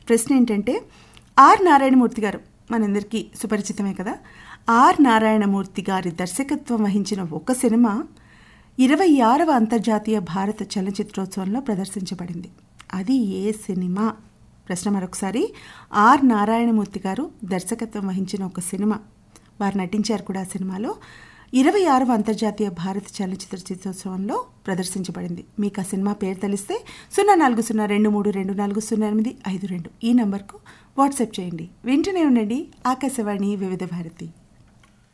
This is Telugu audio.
ప్రశ్న ఏంటంటే ఆర్ నారాయణమూర్తి గారు మనందరికీ సుపరిచితమే కదా ఆర్ నారాయణమూర్తి గారి దర్శకత్వం వహించిన ఒక సినిమా ఇరవై ఆరవ అంతర్జాతీయ భారత చలనచిత్రోత్సవంలో ప్రదర్శించబడింది అది ఏ సినిమా ప్రశ్న మరొకసారి ఆర్ నారాయణమూర్తి గారు దర్శకత్వం వహించిన ఒక సినిమా వారు నటించారు కూడా ఆ సినిమాలో ఇరవై ఆరవ అంతర్జాతీయ భారత చలనచిత్ర చిత్రోత్సవంలో ప్రదర్శించబడింది మీకు ఆ సినిమా పేరు తెలిస్తే సున్నా నాలుగు సున్నా రెండు మూడు రెండు నాలుగు సున్నా ఎనిమిది ఐదు రెండు ఈ నంబర్కు వాట్సాప్ చేయండి వింటూనే ఉండండి ఆకాశవాణి వివిధ భారతి